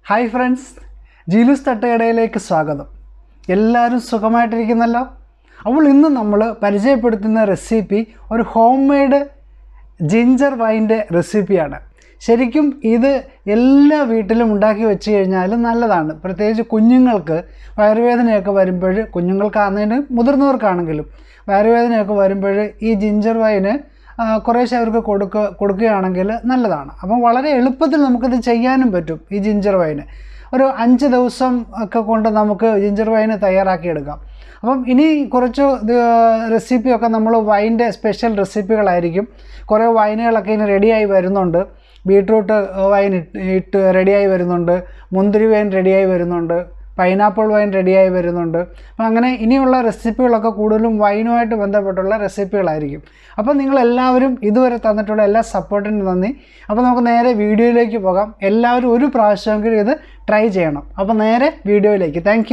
hi friends ജീലൂസ് തട്ടുകടയിലേക്ക് സ്വാഗതം എല്ലാവരും സുഖമായിട്ടിരിക്കുന്നല്ലോ അപ്പോൾ ഇന്ന് നമ്മൾ പരിചയപ്പെടുത്തുന്ന റെസിപ്പി ഒരു ഹോം മെയ്ഡ് ജിഞ്ചർ വൈൻ്റെ റെസിപ്പിയാണ് ശരിക്കും ഇത് എല്ലാ വീട്ടിലും ഉണ്ടാക്കി വെച്ച് കഴിഞ്ഞാൽ നല്ലതാണ് പ്രത്യേകിച്ച് കുഞ്ഞുങ്ങൾക്ക് വയറുവേദനയൊക്കെ വരുമ്പോൾ കുഞ്ഞുങ്ങൾക്കാണെങ്കിലും മുതിർന്നവർക്കാണെങ്കിലും വയറുവേദനയൊക്കെ വരുമ്പോൾ ഈ ജിഞ്ചർ വൈന് ആ, കുറേശ്ശെ അവർക്ക് കൊടുക്കുക കൊടുക്കുകയാണെങ്കിൽ നല്ലതാണ് അപ്പം വളരെ എളുപ്പത്തിൽ നമുക്കിത് ചെയ്യാനും പറ്റും ഈ ജിഞ്ചർ വൈന് ഒരു അഞ്ച് ദിവസം ഒക്കെ കൊണ്ട് നമുക്ക് ജിഞ്ചർ വൈന് തയ്യാറാക്കിയെടുക്കാം അപ്പം ഇനി കുറച്ച് ഇത് റെസിപ്പിയൊക്കെ നമ്മൾ വൈൻ്റെ സ്പെഷ്യൽ റെസിപ്പികളായിരിക്കും കുറേ വൈനുകളൊക്കെ ഇനി റെഡിയായി വരുന്നുണ്ട് ബീട്രൂട്ട് വൈൻ ഇട്ട് ഇട്ട് റെഡിയായി വരുന്നുണ്ട് മുന്തിരി വൈൻ റെഡിയായി വരുന്നുണ്ട് പൈനാപ്പിൾ വൈൻ റെഡിയായി വരുന്നുണ്ട് അപ്പം അങ്ങനെ ഇനിയുള്ള റെസിപ്പികളൊക്കെ കൂടുതലും വൈനുമായിട്ട് ബന്ധപ്പെട്ടുള്ള റെസിപ്പികളായിരിക്കും അപ്പോൾ നിങ്ങളെല്ലാവരും ഇതുവരെ തന്നിട്ടുള്ള എല്ലാ സപ്പോർട്ടിനും നന്ദി അപ്പോൾ നമുക്ക് നേരെ വീഡിയോയിലേക്ക് പോകാം എല്ലാവരും ഒരു പ്രാവശ്യമെങ്കിലും ഇത് ട്രൈ ചെയ്യണം അപ്പോൾ നേരെ വീഡിയോയിലേക്ക് താങ്ക്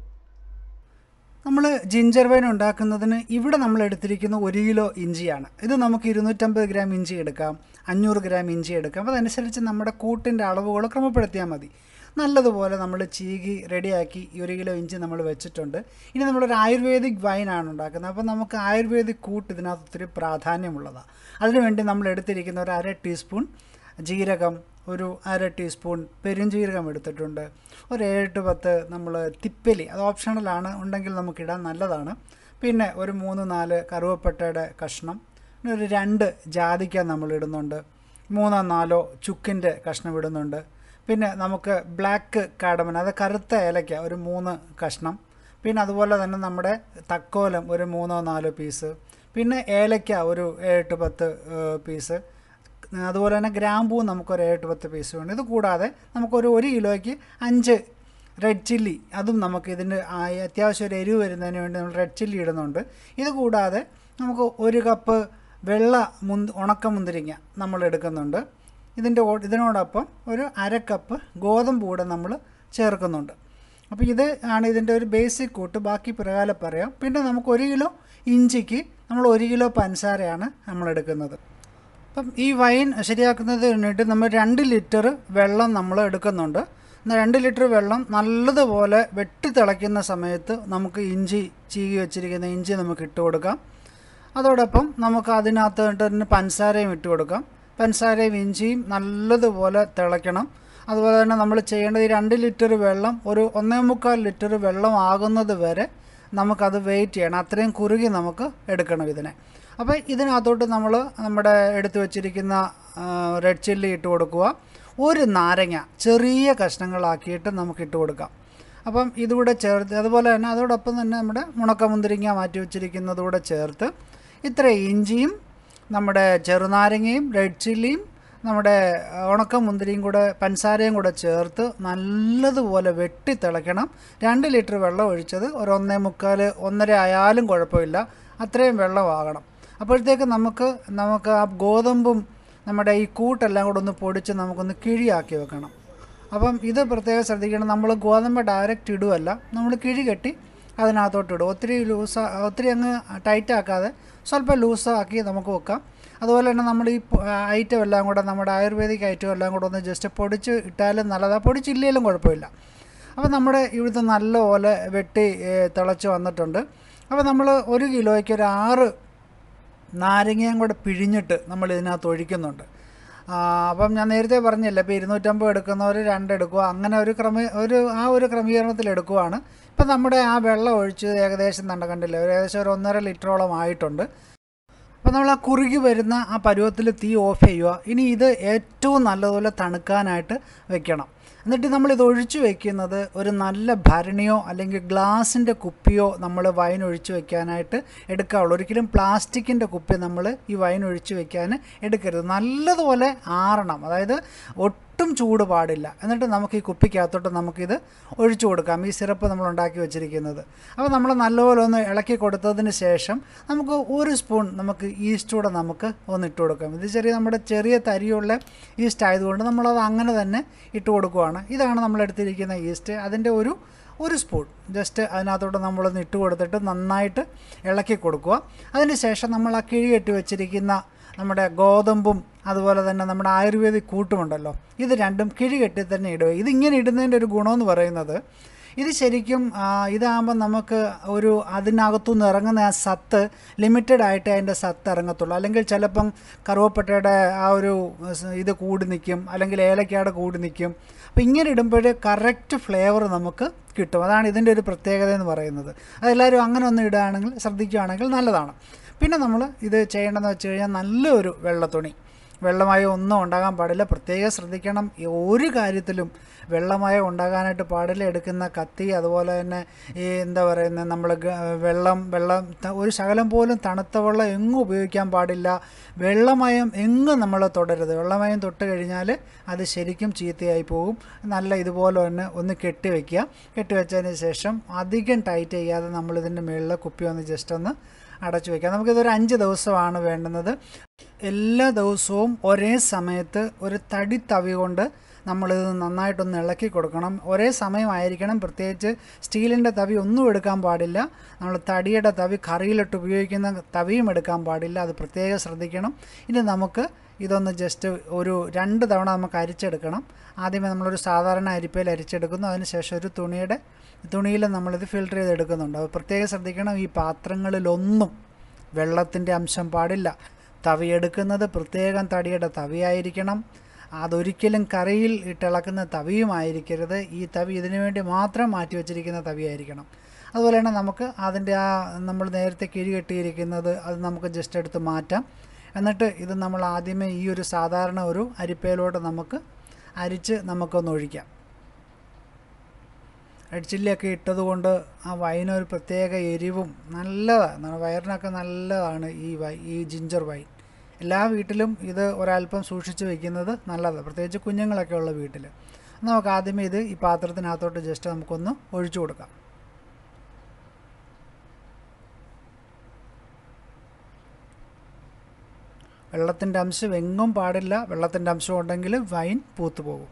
നമ്മൾ ജിഞ്ചർ വൈൻ ഉണ്ടാക്കുന്നതിന് ഇവിടെ നമ്മൾ എടുത്തിരിക്കുന്ന ഒരു കിലോ ഇഞ്ചിയാണ് ഇത് നമുക്ക് ഇരുന്നൂറ്റമ്പത് ഗ്രാം ഇഞ്ചി എടുക്കാം അഞ്ഞൂറ് ഗ്രാം ഇഞ്ചി എടുക്കാം അപ്പോൾ അതനുസരിച്ച് നമ്മുടെ കൂട്ടിൻ്റെ അളവുകൾ ക്രമപ്പെടുത്തിയാൽ മതി നല്ലതുപോലെ നമ്മൾ ചീകി റെഡിയാക്കി ഈ ഒരു കിലോ ഇഞ്ചി നമ്മൾ വെച്ചിട്ടുണ്ട് ഇനി നമ്മളൊരു ആയുർവേദിക് വൈനാണ് ഉണ്ടാക്കുന്നത് അപ്പോൾ നമുക്ക് ആയുർവേദിക് കൂട്ട് ഇതിനകത്ത് ഒത്തിരി പ്രാധാന്യമുള്ളതാണ് അതിനുവേണ്ടി നമ്മൾ എടുത്തിരിക്കുന്ന ഒരു അര ടീസ്പൂൺ ജീരകം ഒരു അര ടീസ്പൂൺ പെരുംജീരകം എടുത്തിട്ടുണ്ട് ഒരു ഏഴെട്ട് പത്ത് നമ്മൾ തിപ്പലി അത് ഓപ്ഷണലാണ് ഉണ്ടെങ്കിൽ നമുക്കിടാൻ നല്ലതാണ് പിന്നെ ഒരു മൂന്ന് നാല് കറുവപ്പട്ടയുടെ കഷ്ണം പിന്നെ ഒരു രണ്ട് ജാതിക്ക നമ്മൾ ഇടുന്നുണ്ട് മൂന്നോ നാലോ ചുക്കിൻ്റെ കഷ്ണം ഇടുന്നുണ്ട് പിന്നെ നമുക്ക് ബ്ലാക്ക് കാടമൻ അത് കറുത്ത ഏലയ്ക്ക ഒരു മൂന്ന് കഷ്ണം പിന്നെ അതുപോലെ തന്നെ നമ്മുടെ തക്കോലം ഒരു മൂന്നോ നാലോ പീസ് പിന്നെ ഏലയ്ക്ക ഒരു ഏഴെട്ട് പത്ത് ഏഹ്, പീസ് അതുപോലെ തന്നെ ഗ്രാമ്പൂ നമുക്കൊരു ഏഴെട്ട് പത്ത് പീസ് വേണം ഇത് കൂടാതെ നമുക്കൊരു ഒരു കിലോയ്ക്ക് അഞ്ച് റെഡ് ചില്ലി അതും നമുക്ക് ഇതിന് ആ- അത്യാവശ്യം ഒരു എരിവ് വരുന്നതിന് വേണ്ടി നമ്മൾ റെഡ് ചില്ലി ഇടുന്നുണ്ട് ഇത് കൂടാതെ നമുക്ക് ഒരു കപ്പ് വെള്ള മുന്ത് ഉണക്ക മുന്തിരിങ്ങ നമ്മൾ എടുക്കുന്നുണ്ട് ഇതിൻ്റെ ഓ- ഇതിനോടൊപ്പം ഒരു അര കപ്പ് ഗോതമ്പ് കൂടെ നമ്മൾ ചേർക്കുന്നുണ്ട് അപ്പോൾ ഇത് ആണ് ഇതിൻ്റെ ഒരു ബേസിക് കൂട്ട് ബാക്കി പ്രകാരം പറയാം പിന്നെ നമുക്ക് ഒരു കിലോ ഇഞ്ചിക്ക് നമ്മൾ ഒരു കിലോ പഞ്ചസാരയാണ് നമ്മൾ എടുക്കുന്നത് അപ്പം ഈ വൈൻ ശരിയാക്കുന്നതിന് വേണ്ടിയിട്ട് നമ്മൾ രണ്ട് ലിറ്റർ വെള്ളം നമ്മൾ എടുക്കുന്നുണ്ട് എന്നാൽ രണ്ട് ലിറ്റർ വെള്ളം നല്ലതുപോലെ വെട്ടി തിളയ്ക്കുന്ന സമയത്ത് നമുക്ക് ഇഞ്ചി ചീകി വെച്ചിരിക്കുന്ന ഇഞ്ചി നമുക്ക് ഇട്ട് കൊടുക്കാം അതോടൊപ്പം നമുക്ക് അതിനകത്ത് തന്നെ പഞ്ചസാരയും ഇട്ട് കൊടുക്കാം പഞ്ചസാരയും ഇഞ്ചിയും നല്ലതുപോലെ തിളയ്ക്കണം അതുപോലെ തന്നെ നമ്മൾ ചെയ്യേണ്ടത് ഈ രണ്ട് ലിറ്റർ വെള്ളം ഒരു ഒന്നേ മുക്കാൽ ലിറ്റർ വെള്ളം ആകുന്നത് വരെ നമുക്കത് വെയിറ്റ് ചെയ്യണം അത്രയും കുറുകി നമുക്ക് എടുക്കണം ഇതിനെ അപ്പോൾ ഇതിനകത്തോട്ട് നമ്മൾ നമ്മുടെ എടുത്തു വച്ചിരിക്കുന്ന റെഡ് ചില്ലി ഇട്ട് കൊടുക്കുക ഒരു നാരങ്ങ ചെറിയ കഷ്ണങ്ങളാക്കിയിട്ട് നമുക്ക് ഇട്ട് കൊടുക്കാം അപ്പം ഇതുകൂടെ ചേർത്ത് അതുപോലെ തന്നെ അതോടൊപ്പം തന്നെ നമ്മുടെ മുണക്കമുന്തിരിങ്ങ മാറ്റി വെച്ചിരിക്കുന്നത് കൂടെ ചേർത്ത് ഇത്ര ഇഞ്ചിയും നമ്മുടെ ചെറുനാരങ്ങയും റെഡ് ചില്ലിയും നമ്മുടെ ഉണക്ക മുന്തിരിയും കൂടെ പഞ്ചസാരയും കൂടെ ചേർത്ത് നല്ലതുപോലെ വെട്ടി തിളയ്ക്കണം രണ്ട് ലിറ്റർ വെള്ളം ഒഴിച്ചത് ഒരു ഒന്നേ മുക്കാൽ ഒന്നര ആയാലും കുഴപ്പമില്ല അത്രയും വെള്ളമാകണം അപ്പോഴത്തേക്ക് നമുക്ക് നമുക്ക് ആ ഗോതമ്പും നമ്മുടെ ഈ കൂട്ടെല്ലാം കൂടെ ഒന്ന് പൊടിച്ച് നമുക്കൊന്ന് കിഴിയാക്കി വെക്കണം അപ്പം ഇത് പ്രത്യേകം ശ്രദ്ധിക്കണം നമ്മൾ ഗോതമ്പ് ഡയറക്റ്റ് ഇടുകയല്ല നമ്മൾ കിഴി കെട്ടി അതിനകത്തോട്ട് ഇടും ഒത്തിരി ലൂസ് ഒത്തിരി അങ്ങ് ടൈറ്റ് ആക്കാതെ സ്വല്പം ലൂസാക്കി നമുക്ക് വെക്കാം അതുപോലെ തന്നെ നമ്മൾ ഈ ഐറ്റം എല്ലാം കൂടെ നമ്മുടെ ആയുർവേദിക് ഐറ്റം എല്ലാം കൂടെ ഒന്ന് ജസ്റ്റ് പൊടിച്ച് ഇട്ടാലും നല്ലതാണ് പൊടിച്ചില്ലെങ്കിലും കുഴപ്പമില്ല അപ്പോൾ നമ്മുടെ ഇവിടുത്തെ നല്ലപോലെ വെട്ടി ഏ, തിളച്ച് വന്നിട്ടുണ്ട് അപ്പോൾ നമ്മൾ ഒരു കിലോയ്ക്ക് ഒരു ആറ് നാരങ്ങയും കൂടെ പിഴിഞ്ഞിട്ട് നമ്മൾ ഇതിനകത്ത് ഒഴിക്കുന്നുണ്ട് ആ, അപ്പം ഞാൻ നേരത്തെ പറഞ്ഞില്ല ഇപ്പോൾ ഇരുന്നൂറ്റമ്പത് എടുക്കുന്നവർ രണ്ട് എടുക്കുക അങ്ങനെ ഒരു ക്രമ ഒരു ആ ഒരു ക്രമീകരണത്തിൽ എടുക്കുവാണ് ഇപ്പം നമ്മുടെ ആ വെള്ളം ഒഴിച്ച് ഏകദേശം തണ്ട കണ്ടില്ല ഒരു ഏകദേശം ഒരു ഒന്നര ലിറ്ററോളം ആയിട്ടുണ്ട് അപ്പോൾ നമ്മൾ ആ കുറുകി വരുന്ന ആ പരുവത്തിൽ തീ ഓഫ് ചെയ്യുക ഇനി ഇത് ഏറ്റവും നല്ലതുപോലെ തണുക്കാനായിട്ട് വെക്കണം എന്നിട്ട് നമ്മൾ ഇത് ഒഴിച്ചു വെക്കുന്നത് ഒരു നല്ല ഭരണിയോ അല്ലെങ്കിൽ ഗ്ലാസിൻ്റെ കുപ്പിയോ നമ്മൾ വൈൻ ഒഴിച്ചു വെക്കാനായിട്ട് എടുക്കാവുള്ളൂ ഒരിക്കലും പ്ലാസ്റ്റിക്കിൻ്റെ കുപ്പി നമ്മൾ ഈ വൈൻ ഒഴിച്ചു വെക്കാൻ എടുക്കരുത് നല്ലതുപോലെ ആറണം അതായത് ഒട്ടും ചൂട് പാടില്ല എന്നിട്ട് നമുക്ക് ഈ കുപ്പിക്കകത്തോട്ട് നമുക്കിത് ഒഴിച്ചു കൊടുക്കാം ഈ സിറപ്പ് നമ്മൾ ഉണ്ടാക്കി വെച്ചിരിക്കുന്നത് അപ്പോൾ നമ്മൾ നല്ലപോലെ ഒന്ന് ഇളക്കി കൊടുത്തതിന് ശേഷം നമുക്ക് ഒരു സ്പൂൺ നമുക്ക് ഈസ്റ്റ് കൂടെ നമുക്ക് ഒന്ന് ഇട്ട് കൊടുക്കാം ഇത് ചെറിയ നമ്മുടെ ചെറിയ തരിയുള്ള ഈസ്റ്റ് ആയതുകൊണ്ട് നമ്മളത് അങ്ങനെ തന്നെ ഇട്ട് കൊടുക്കുവാണ് ഇതാണ് നമ്മൾ എടുത്തിരിക്കുന്ന ഈസ്റ്റ് അതിൻ്റെ ഒരു ഒരു സ്പൂൺ ജസ്റ്റ് അതിനകത്തോട്ട് നമ്മളൊന്ന് ഇട്ട് കൊടുത്തിട്ട് നന്നായിട്ട് ഇളക്കി കൊടുക്കുക അതിന് ശേഷം നമ്മൾ ആ കിഴി കെട്ടി വെച്ചിരിക്കുന്ന നമ്മുടെ ഗോതമ്പും അതുപോലെ തന്നെ നമ്മുടെ ആയുർവേദിക് കൂട്ടുമുണ്ടല്ലോ ഇത് രണ്ടും കിഴി കെട്ടി തന്നെ ഇടുക ഇതിങ്ങനെ ഇടുന്നതിൻ്റെ ഒരു ഗുണമെന്ന് പറയുന്നത് ഇത് ശരിക്കും ആ, ഇതാകുമ്പോൾ നമുക്ക് ഒരു അതിനകത്തുനിന്ന് ഇറങ്ങുന്ന ആ സത്ത് ലിമിറ്റഡ് ആയിട്ട് അതിൻ്റെ സത്ത് ഇറങ്ങത്തുള്ളൂ അല്ലെങ്കിൽ ചിലപ്പം കറുവപ്പട്ടയുടെ ആ ഒരു സ് ഇത് കൂടി നിൽക്കും അല്ലെങ്കിൽ ഏലക്കയുടെ കൂടി നിൽക്കും അപ്പോൾ ഇങ്ങനെ ഇടുമ്പോൾ കറക്റ്റ് ഫ്ലേവർ നമുക്ക് കിട്ടും അതാണ് ഇതിൻ്റെ ഒരു പ്രത്യേകത എന്ന് പറയുന്നത് അതെല്ലാവരും അങ്ങനെ ഒന്ന് ഇടുകയാണെങ്കിൽ ശ്രദ്ധിക്കുകയാണെങ്കിൽ നല്ലതാണ് പിന്നെ നമ്മൾ ഇത് ചെയ്യേണ്ടതെന്ന് വെച്ച് കഴിഞ്ഞാൽ നല്ലൊരു വെള്ളത്തുണി വെള്ളമയം ഒന്നും ഉണ്ടാകാൻ പാടില്ല പ്രത്യേകം ശ്രദ്ധിക്കണം ഈ ഒരു കാര്യത്തിലും വെള്ളമയം ഉണ്ടാകാനായിട്ട് പാടില്ല എടുക്കുന്ന കത്തി അതുപോലെ തന്നെ ഈ എന്താ പറയുന്നത് നമ്മൾ വെള്ളം വെള്ളം ത- ഒരു ശകലം പോലും തണുത്ത വെള്ളം എങ്ങും ഉപയോഗിക്കാൻ പാടില്ല വെള്ളമയം എങ്ങും നമ്മൾ തൊടരുത് വെള്ളമയം തൊട്ട് കഴിഞ്ഞാൽ അത് ശരിക്കും ചീത്തയായി പോകും നല്ല ഇതുപോലെ തന്നെ ഒന്ന് കെട്ടി വയ്ക്കുക കെട്ടി വെച്ചതിന് ശേഷം അധികം ടൈറ്റ് ചെയ്യാതെ നമ്മളിതിൻ്റെ മുകളിൽ കുപ്പി ഒന്ന് ജസ്റ്റ് ഒന്ന് അടച്ചു വയ്ക്കാം നമുക്കിതൊരു അഞ്ച് ദിവസമാണ് വേണ്ടുന്നത് എല്ലാ ദിവസവും ഒരേ സമയത്ത് ഒരു തടി തവി കൊണ്ട് നമ്മളിത് നന്നായിട്ടൊന്ന് ഇളക്കി കൊടുക്കണം ഒരേ സമയമായിരിക്കണം പ്രത്യേകിച്ച് സ്റ്റീലിൻ്റെ തവി ഒന്നും എടുക്കാൻ പാടില്ല നമ്മൾ തടിയുടെ തവി കറിയിലിട്ട് ഉപയോഗിക്കുന്ന തവിയും എടുക്കാൻ പാടില്ല അത് പ്രത്യേകം ശ്രദ്ധിക്കണം ഇനി നമുക്ക് ഇതൊന്ന് ജസ്റ്റ് ഒരു രണ്ട് തവണ നമുക്ക് അരിച്ചെടുക്കണം ആദ്യമേ നമ്മളൊരു സാധാരണ അരിപ്പയിൽ അരിച്ചെടുക്കുന്നു അതിനുശേഷം ഒരു തുണിയുടെ തുണിയിൽ നമ്മളിത് ഫിൽട്ടർ ചെയ്തെടുക്കുന്നുണ്ട് അപ്പോൾ പ്രത്യേകം ശ്രദ്ധിക്കണം ഈ പാത്രങ്ങളിലൊന്നും വെള്ളത്തിൻ്റെ അംശം പാടില്ല തവി എടുക്കുന്നത് പ്രത്യേകം തടിയുടെ തവിയായിരിക്കണം അതൊരിക്കലും കറിയിൽ ഇട്ടിളക്കുന്ന തവിയുമായിരിക്കരുത് ഈ തവി ഇതിനു വേണ്ടി മാത്രം മാറ്റി വച്ചിരിക്കുന്ന തവിയായിരിക്കണം അതുപോലെ തന്നെ നമുക്ക് അതിൻ്റെ ആ നമ്മൾ നേരത്തെ കിഴി കെട്ടിയിരിക്കുന്നത് അത് നമുക്ക് ജസ്റ്റ് എടുത്ത് മാറ്റാം എന്നിട്ട് ഇത് നമ്മൾ ആദ്യമേ ഈ ഒരു സാധാരണ ഒരു അരിപ്പയിലോട്ട് നമുക്ക് അരിച്ച് നമുക്കൊന്ന് ഒഴിക്കാം അടിച്ചില്ലൊക്കെ ഇട്ടതുകൊണ്ട് ആ വൈനൊരു പ്രത്യേക എരിവും നല്ലതാണ് വയറിനൊക്കെ നല്ലതാണ് ഈ വൈ ഈ ജിഞ്ചർ വൈൻ എല്ലാ വീട്ടിലും ഇത് ഒരല്പം സൂക്ഷിച്ച് വെക്കുന്നത് നല്ലതാണ് പ്രത്യേകിച്ച് കുഞ്ഞുങ്ങളൊക്കെ ഉള്ള വീട്ടിൽ നമുക്ക് ആദ്യമേ ഇത് ഈ പാത്രത്തിനകത്തോട്ട് ജസ്റ്റ് നമുക്കൊന്ന് ഒഴിച്ചു കൊടുക്കാം വെള്ളത്തിൻ്റെ അംശം എങ്ങും പാടില്ല വെള്ളത്തിൻ്റെ അംശം ഉണ്ടെങ്കിൽ വൈൻ പൂത്തു പോകും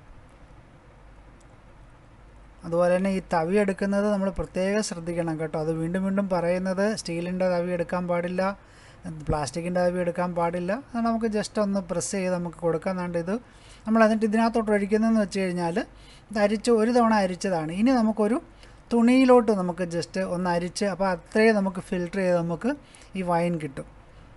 അതുപോലെ തന്നെ ഈ തവി എടുക്കുന്നത് നമ്മൾ പ്രത്യേകം ശ്രദ്ധിക്കണം കേട്ടോ അത് വീണ്ടും വീണ്ടും പറയുന്നത് സ്റ്റീലിൻ്റെ തവി എടുക്കാൻ പാടില്ല പ്ലാസ്റ്റിക്കിൻ്റെ തവി എടുക്കാൻ പാടില്ല അത് നമുക്ക് ജസ്റ്റ് ഒന്ന് പ്രസ് ചെയ്ത് നമുക്ക് കൊടുക്കാൻ വേണ്ട ഇത് നമ്മൾ എന്നിട്ട് ഇതിനകത്തോട്ട് ഒഴിക്കുന്നതെന്ന് വെച്ച് കഴിഞ്ഞാൽ ഇത് അരിച്ച് ഒരു തവണ അരിച്ചതാണ് ഇനി നമുക്കൊരു തുണിയിലോട്ട് നമുക്ക് ജസ്റ്റ് ഒന്ന് അരിച്ച് അപ്പോൾ അത്രയും നമുക്ക് ഫിൽട്ടർ ചെയ്ത് നമുക്ക് ഈ വൈൻ കിട്ടും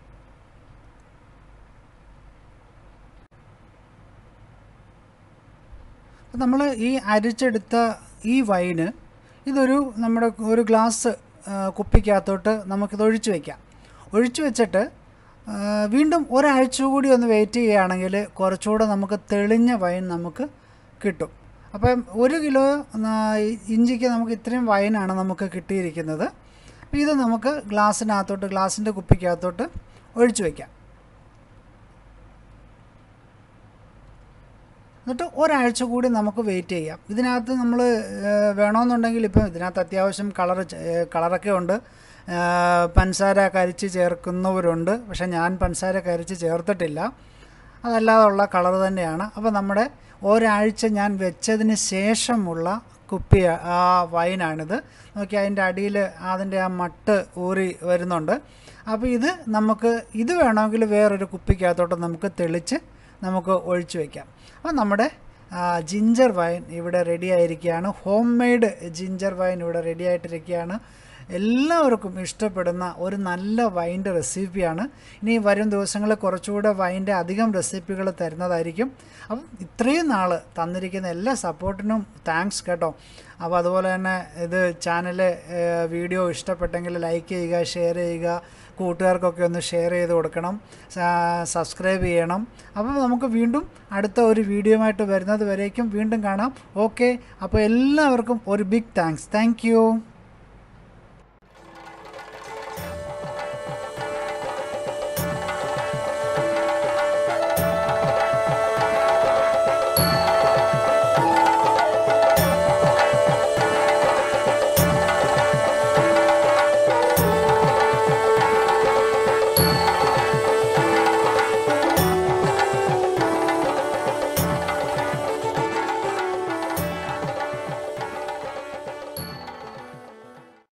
അപ്പം നമ്മൾ ഈ അരിച്ചെടുത്ത ഈ വൈന് ഇതൊരു നമ്മുടെ ഒരു ഗ്ലാസ് ആ, കുപ്പിക്കകത്തോട്ട് നമുക്കിത് ഒഴിച്ചു വയ്ക്കാം ഒഴിച്ചു വെച്ചിട്ട് ആ, വീണ്ടും ഒരാഴ്ച കൂടി ഒന്ന് വെയിറ്റ് ചെയ്യുകയാണെങ്കിൽ കുറച്ചുകൂടെ നമുക്ക് തെളിഞ്ഞ വൈൻ നമുക്ക് കിട്ടും അപ്പം ഒരു കിലോ ആ, ഇഞ്ചിക്ക് നമുക്ക് ഇത്രയും വൈനാണ് നമുക്ക് കിട്ടിയിരിക്കുന്നത് അപ്പോൾ ഇത് നമുക്ക് ഗ്ലാസ്സിനകത്തോട്ട് ഗ്ലാസിൻ്റെ കുപ്പിക്കകത്തോട്ട് ഒഴിച്ചു വയ്ക്കാം എന്നിട്ട് ഒരാഴ്ച കൂടി നമുക്ക് വെയിറ്റ് ചെയ്യാം ഇതിനകത്ത് നമ്മൾ വേണമെന്നുണ്ടെങ്കിൽ ഇപ്പം ഇതിനകത്ത് അത്യാവശ്യം കളർ കളറൊക്കെ ഉണ്ട് ആ, പഞ്ചസാര കരിച്ച് ചേർക്കുന്നവരുണ്ട് പക്ഷേ ഞാൻ പഞ്ചസാര കരിച്ച് ചേർത്തിട്ടില്ല അതല്ലാതുള്ള കളർ തന്നെയാണ് അപ്പോൾ നമ്മുടെ ഒരാഴ്ച ഞാൻ വെച്ചതിന് ശേഷമുള്ള കുപ്പി ആ വൈനാണിത് നോക്കി അതിൻ്റെ അടിയിൽ അതിൻ്റെ ആ മട്ട് ഊറി വരുന്നുണ്ട് അപ്പോൾ ഇത് നമുക്ക് ഇത് വേണമെങ്കിൽ വേറൊരു കുപ്പിക്കകത്തോട്ട് നമുക്ക് തെളിച്ച് നമുക്ക് ഒഴിച്ചു വയ്ക്കാം അപ്പോൾ നമ്മുടെ ആ, ജിഞ്ചർ വൈൻ ഇവിടെ റെഡി ആയിരിക്കുകയാണ് ഹോം മെയ്ഡ് ജിഞ്ചർ വൈൻ ഇവിടെ റെഡി ആയിട്ടിരിക്കുകയാണ് എല്ലാവർക്കും ഇഷ്ടപ്പെടുന്ന ഒരു നല്ല വൈൻ്റെ റെസിപ്പിയാണ് ഇനി വരും ദിവസങ്ങളിൽ കുറച്ചുകൂടെ വൈൻ്റെ അധികം റെസിപ്പികൾ തരുന്നതായിരിക്കും അപ്പം ഇത്രയും നാൾ തന്നിരിക്കുന്ന എല്ലാ സപ്പോർട്ടിനും താങ്ക്സ് കേട്ടോ അപ്പോൾ അതുപോലെ തന്നെ ഇത് ചാനൽ വീഡിയോ ഇഷ്ടപ്പെട്ടെങ്കിൽ ലൈക്ക് ചെയ്യുക ഷെയർ ചെയ്യുക കൂട്ടുകാർക്കൊക്കെ ഒന്ന് ഷെയർ ചെയ്ത് കൊടുക്കണം സ- സബ്സ്ക്രൈബ് ചെയ്യണം അപ്പോൾ നമുക്ക് വീണ്ടും അടുത്ത ഒരു വീഡിയോയുമായിട്ട് വരുന്നത് വരേക്കും വീണ്ടും കാണാം ഓക്കെ അപ്പോൾ എല്ലാവർക്കും ഒരു ബിഗ് താങ്ക്സ് താങ്ക്